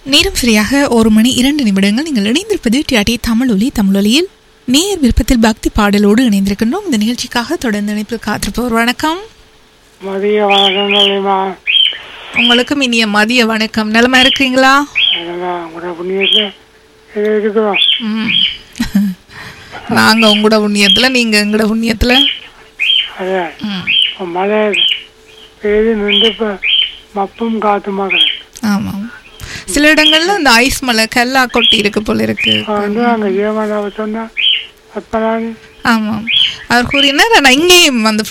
நேரம் சரியாக ஒரு மணி இரண்டு நிமிடங்கள் நீங்கள் இணைந்திருப்பது டிஆர்டி தமிழொலி தமிழொலியில் நேர் விருப்பத்தில் பக்தி பாடலோடு இணைந்திருக்கின்றோம் இந்த நிகழ்ச்சிக்காக தொடர்ந்து இணைப்பில் காத்திருப்போர் வணக்கம் மதிய வணக்கங்கள்மா உங்களுக்கும் இனிய மதிய வணக்கம் நலமா இருக்கிறீங்களா அதெல்லாம் உங்களோட புண்ணியத்தில் இது இருக்கிறோம் ம். நாங்க உங்களோட புண்ணியத்துல நீங்க எங்களோட புண்ணியத்துல அதே ம். இப்போ மழை பெய்து நின்று இப்போ மப்பும் காத்துமா கிடக்கு ஆமாம் சில இடங்கள்ல இந்த ஐஸ் மலை கல்லா கொட்டி இருக்கு போல இருக்கு இப்போ வந்து அங்கே ஏமாதாவை சொன்னால் அப்பதான் ஆமாம் அவர் கூறினார் ஆனா இங்கேயும் அந்த